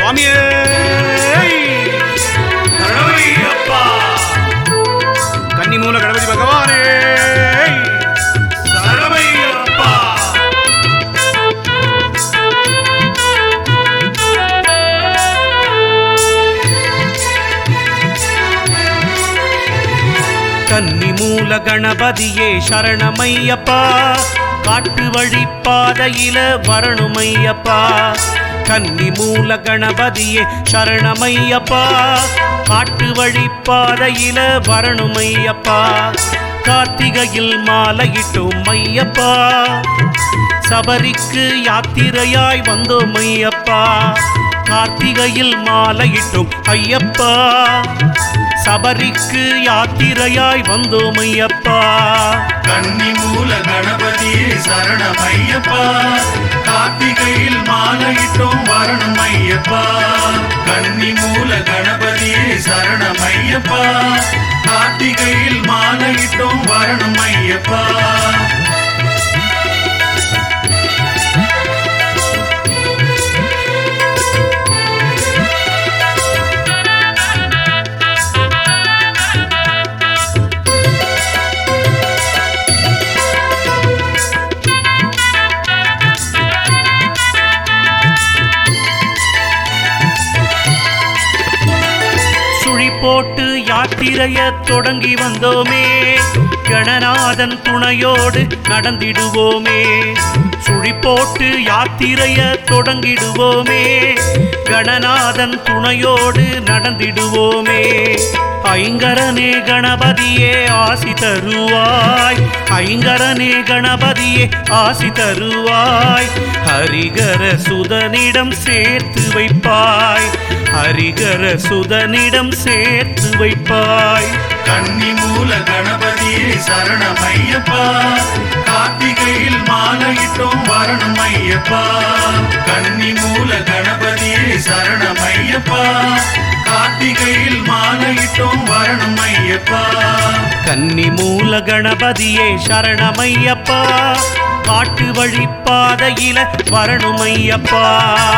சுவாமியே சரணமையப்பா கன்னிமூல கணபதி பகவானே சரணமையப்பா கன்னிமூல கணபதியே சரணமையப்பா காட்டு வழி பாதையில வரணுமையப்பா கன்னிமூல கணபதியே சரணமையப்பா காட்டு வழி பாதையில வரணுமையப்பா கார்த்திகையில் மாலையிட்டோம் மையப்பா சபரிக்கு யாத்திரையாய் வந்தோம் ஐயப்பா கார்த்திகையில் மாலையிட்டோம் ஐயப்பா சபரிக்கு யாத்திரையாய் வந்தோம் ஐயப்பா கன்னி மூல கணபதியே சரணமையப்பா கார்த்திகையில் மாலையிட்டோம் வரணும் ஐயப்பா கன்னி மூல கணபதியே சரணமையப்பா கார்த்திகையில் மாலையிட்டோம் வரணும் ஐயப்பா சுழி போட்டு யாத்திரைய தொடங்கி வந்தோமே கணநாதன் துணையோடு நடந்திடுவோமே சுழி போட்டு யாத்திரைய தொடங்கிடுவோமே கணநாதன் துணையோடு நடந்திடுவோமே ஐங்கரனே கணபதியே ஆசி தருவாய் ஐங்கரனே கணபதியே ஆசி தருவாய் ஹரிகர சுதனிடம் சேர்த்து வைப்பாய் ஹரிகர சுதனிடம் சேர்த்து வைப்பாய் கன்னி மூல கணபதியே சரணமையப்பா கார்த்திகையில் மாலையிட்டோம் வரணும் ஐயப்பா கன்னி மூல கணபதியே சரணமையப்பா கார்த்திகையில் மாலையிட்டோம் வரணும் ஐயப்பா கன்னி மூல கணபதியே சரணமையப்பா காட்டு வழி பாதையில வரணுமையப்பா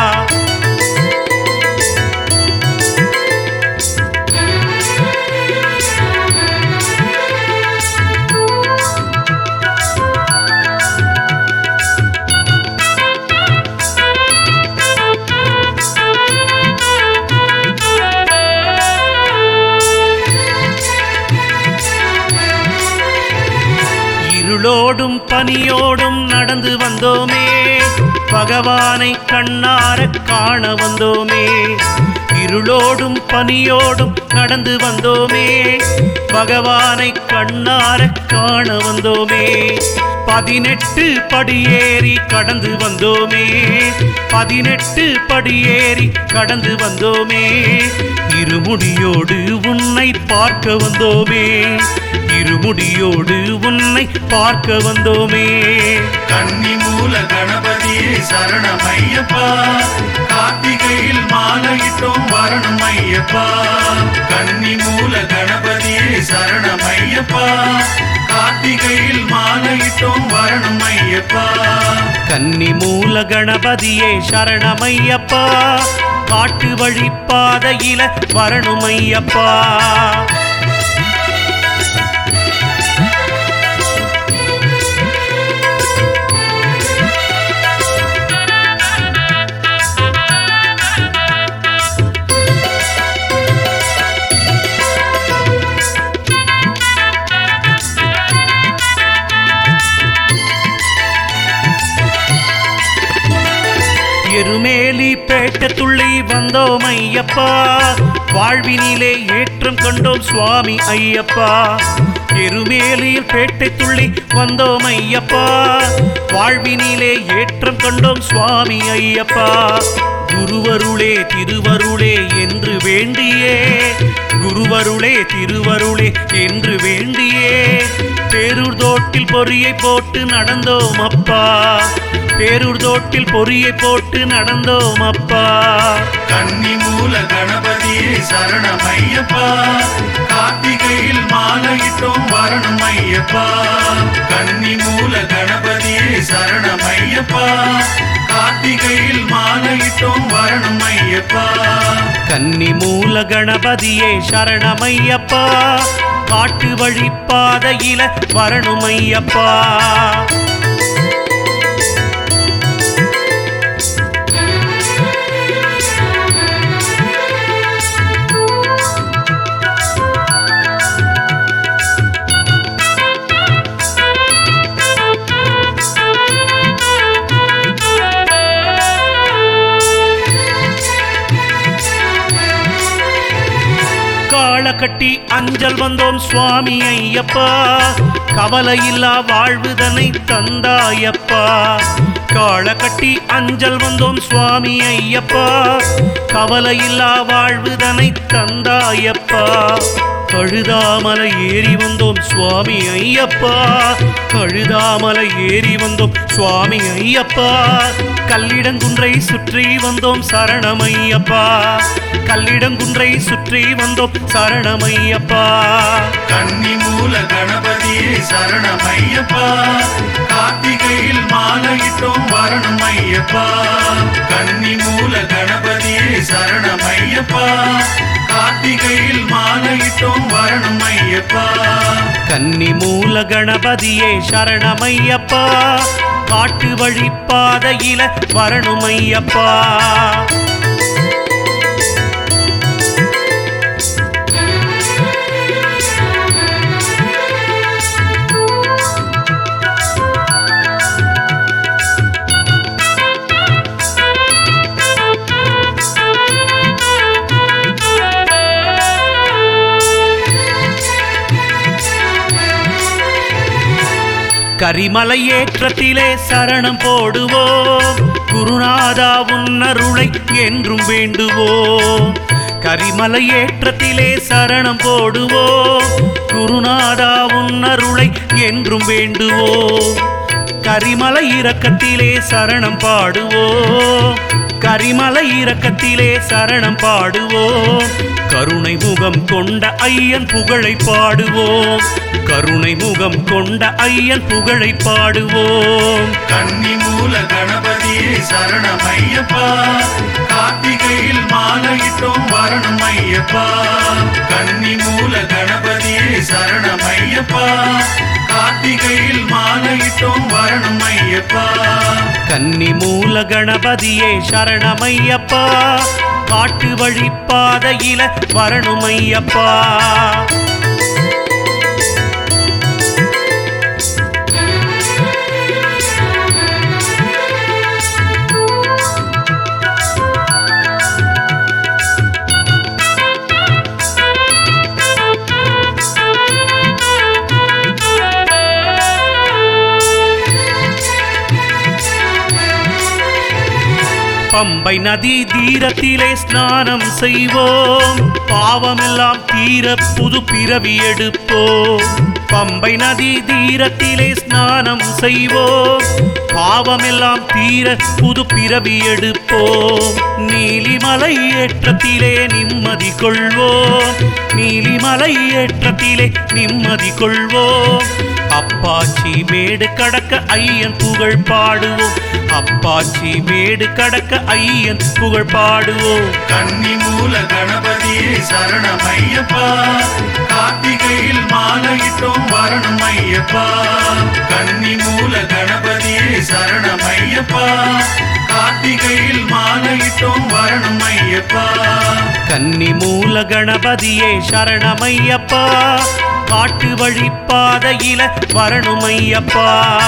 இருளோடும் பனியோடும் நடந்து வந்தோமே பகவானை கண்ணார காண வந்தோமே இருளோடும் பனியோடும் நடந்து வந்தோமே பகவானை கண்ணார காண வந்தோமே பதினெட்டு படியேறி கடந்து வந்தோமே பதினெட்டு படியேறி கடந்து வந்தோமே இருமுடியோடு உன்னை பார்க்க வந்தோமே இருமுடியோடு உன்னை பார்க்க வந்தோமே கன்னி மூல கணபதியே சரணமையப்பா கார்த்திகையில் மாலையிட்டோம் வரணும் ஐயப்பா கன்னி மூல கணபதியே சரணமையப்பா கார்த்திகையில் மாலையிட்டோம் வரணும் ஐயப்பா கன்னி மூல கணபதியே சரணமையப்பா காட்டு வழி பாதையில வரணுமையப்பா எருமேலி பேட்ட துள்ளி வந்தோம் ஐயப்பா வாழ்வினிலே ஏற்றம் கண்டோம் சுவாமி ஐயப்பா எருமேலியில் பேட்டை துள்ளி வந்தோம் ஐயப்பா வாழ்வினிலே ஏற்றம் கண்டோம் சுவாமி ஐயப்பா குருவருளே திருவருளே என்று வேண்டியே குருவருளே திருவருளே என்று வேண்டியே பேரூர் தோட்டில் பொறியை போட்டு நடந்தோம் அப்பா பேரூர் தோட்டில் பொறியை போட்டு நடந்தோம் அப்பா கன்னி மூல கணபதியே சரணமையப்பா கார்த்திகையில் மாலையிட்டோம் வரணும் ஐயப்பா கன்னி மூல கணபதியே சரணமையப்பா கார்த்திகையில் மாலை மாலையிட்டோம் வரணும் ஐயப்பா கன்னி மூல கணபதியே சரணமையப்பா காட்டு வழி பாதையில வரணுமையப்பா காள கட்டி அஞ்சல் வந்தோம் சுவாமி ஐயப்பா கவலையில்லா வாழ்வுதனை தந்தாயப்பா காள கட்டி அஞ்சல் வந்தோம் சுவாமி ஐயப்பா கவலையில்லா வாழ்வுதனை தந்தாயப்பா கழுதாமலை ஏறி வந்தோம் சுவாமி ஐயப்பா கழுதாமலை ஏறி வந்தோம் சுவாமி ஐயப்பா கல்லிடங்குன்றை சுற்றி வந்தோம் சரணமையப்பா கல்லிடங்குன்றை சுற்றி வந்தோம் சரணமையப்பா கன்னி மூல கணபதியே சரணம் ஐயப்பா கார்த்திகையில் மாலையிட்டோம் வரணும் ஐயப்பா கன்னி மூல கணபதியே சரணம் ஐயப்பா கார்த்திகையில் மாலையிட்டோம் வரணும் ஐயப்பா கன்னி மூல கணபதியே சரணமையப்பா காட்டு வழி பாதையில வரணுமையப்பா கரிமலை ஏற்றத்திலே சரணம் போடுவோம் குருநாதா உன்னருளை என்றும் வேண்டுவோம் கரிமலை ஏற்றத்திலே சரணம் போடுவோம் குருநாதா உன்னருளை என்றும் வேண்டுவோம் கரிமலை இறக்கத்திலே சரணம் பாடுவோம் கரிமலை இறக்கத்திலே சரணம் பாடுவோம் கருணை முகம் கொண்ட ஐயன் புகழை பாடுவோம் கருணை முகம் கொண்ட ஐயன் புகழை பாடுவோம் கன்னி மூல கணபதியே சரணம் ஐயப்பா கார்த்திகையில் மாலையிட்டோம் வரணும் ஐயப்பா கன்னி மூல கணபதியே சரணம் ஐயப்பா கார்த்திகையில் மாலையிட்டோம் வரணும் ஐயப்பா கன்னி மூல கணபதியே சரணமையப்பா காட்டு வழி பாதையில வரணுமையப்பா பம்பை நதி தீரத்திலே ஸ்நானம் செய்வோம் பாவமெல்லாம் தீர புது பிறவி எடுப்போம் பம்பை நதி தீரத்திலே ஸ்நானம் செய்வோம் பாவமெல்லாம் தீர புது பிறவி எடுப்போம் நீலிமலை ஏற்றத்திலே நிம்மதி கொள்வோம் நீலிமலை ஏற்றத்திலே நிம்மதி கொள்வோம் அப்பாச்சி மேடு கடக்க ஐயன் புகழ் பாடுவோம் அப்பாச்சி மேடு கடக்க ஐயன் புகழ் பாடுவோம் கன்னி மூல கணபதியே சரணம் ஐயப்பா கார்த்திகையில் மாலையிட்டோம் வரணும் ஐயப்பா கன்னி மூல கணபதியே சரணம் ஐயப்பா கார்த்திகையில் மாலையிட்டோம் வரணும் ஐயப்பா கன்னி மூல கணபதியே சரணமையப்பா காட்டு வழி பாதையில வரணுமையப்பா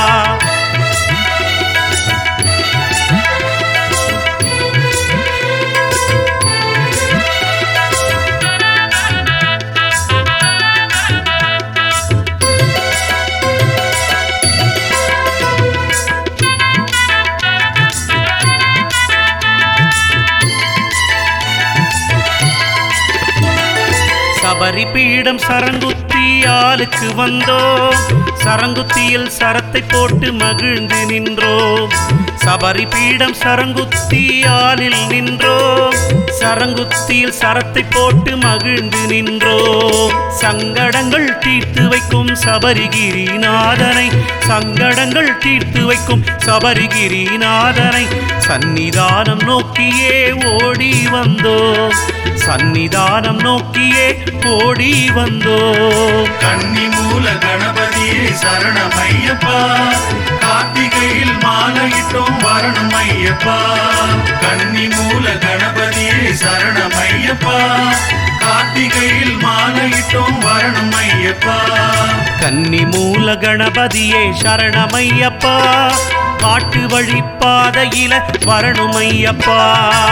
சபரி பீடம் சரங்குத்தி ஆளுக்கு வந்தோம் சரங்குத்தியில் சரத்தை போட்டு மகிழ்ந்து நின்றோம் சபரி பீடம் சரங்குத்தியாலில் நின்றோம் சரங்குத்தியில் சரத்தை போட்டு மகிழ்ந்து நின்றோம் சங்கடங்கள் தீர்த்து வைக்கும் சபரிகிரிநாதனை சங்கடங்கள் தீர்த்து வைக்கும் சபரிகிரிநாதனை சந்நிதானம் நோக்கியே ஓடி வந்தோம் சந்நிதானம் நோக்கியே ஓடி வந்தோம் கன்னி மூல கணபதியே சரணம் ஐயப்பா கார்த்திகையில் மாலையிட்டோம் வரணும் ஐயப்பா கன்னி மூல கணபதியே சரணம் ஐயப்பா கார்த்திகையில் மாலையிட்டோம் வரணும் ஐயப்பா கன்னி மூல கணபதியே சரணமையப்பா காட்டு வழி பாதையில வரணுமையப்பா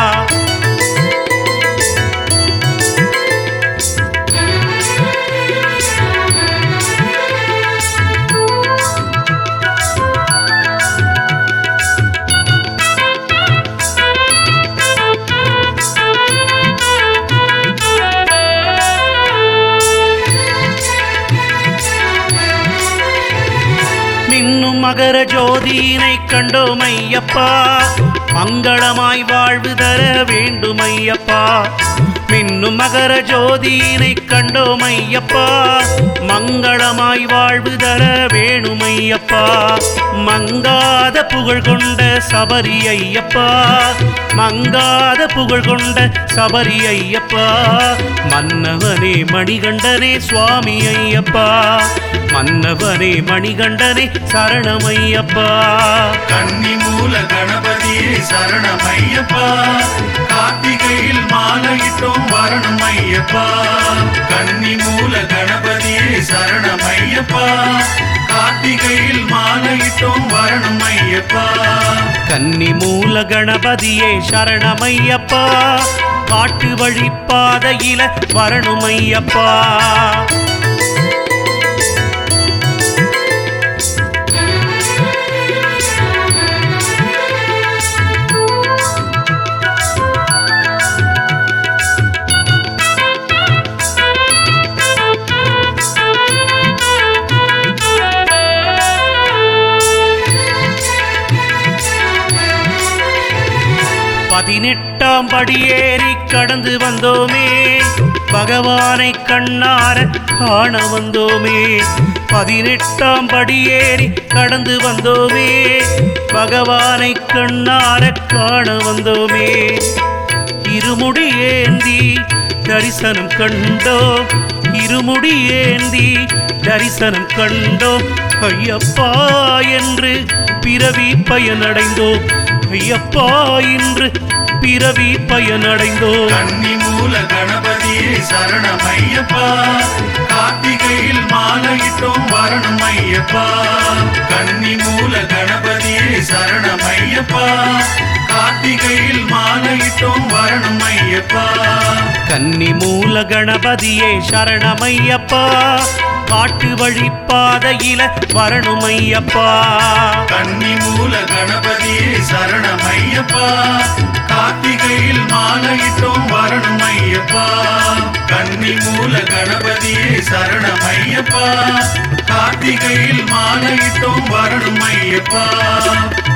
மின்னும் மகர ஜோதியினை கண்டோம் ஐயப்பா மங்களமாய் வாழ்வு தர வேண்டும் ஐயப்பா மின்னும் மகர ஜோதியினை கண்டோம் ஐயப்பா மங்களமாய் வாழ்வு தர வேணும் ஐயப்பா மங்காத புகழ் கொண்ட சபரி ஐயப்பா மங்காத புகழ் கொண்ட சபரி ஐயப்பா மன்னவனே மணிகண்டனே சுவாமி ஐயப்பா மன்னவனே மணிகண்டனே சரணமையப்பா கன்னி மூல கணபதியே சரணம் ஐயப்பா கார்த்திகையில் மாலையிட்டோம் வரணும் ஐயப்பா கன்னி மூல கணபதியே சரணம் ஐயப்பா கார்த்திகையில் மாலையிட்டோம் வரணும் ஐயப்பா கன்னி மூல கணபதியே சரணமையப்பா காட்டு வழி பாதையில வரணுமையப்பா பதினெட்டாம் படியேறி கடந்து வந்தோமே பகவானை கண்ணார காண வந்தோமே பதினெட்டாம் படியேறி கடந்து வந்தோமே பகவானை கண்ணார காண வந்தோமே இருமுடி ஏந்தி தரிசனம் கண்டோம் இருமுடி ஏந்தி தரிசனம் கண்டோம் ஐயப்பா என்று பிறவி பயனடைந்தோம் ஐயப்பா இன்று பிறவி பயனடைந்தோம் கன்னி மூல கணபதியே சரணம் ஐயப்பா கார்த்திகையில் மாலையிட்டோம் வரணும் ஐயப்பா கன்னி மூல கணபதியே சரணம் ஐயப்பா கார்த்திகையில் மாலையிட்டோம் வரணும் ஐயப்பா கன்னி மூல கணபதியே சரணமையப்பா காட்டு வழி பாதையில வரணுமையப்பா கன்னி மூல கணபதியே சரணம் ஐயப்பா கார்த்திகையில் மாலையிட்டோம் வரணும் ஐயப்பா கன்னி மூல கணபதியே சரணம் ஐயப்பா கார்த்திகையில் மாலையிட்டோம் வரணும் ஐயப்பா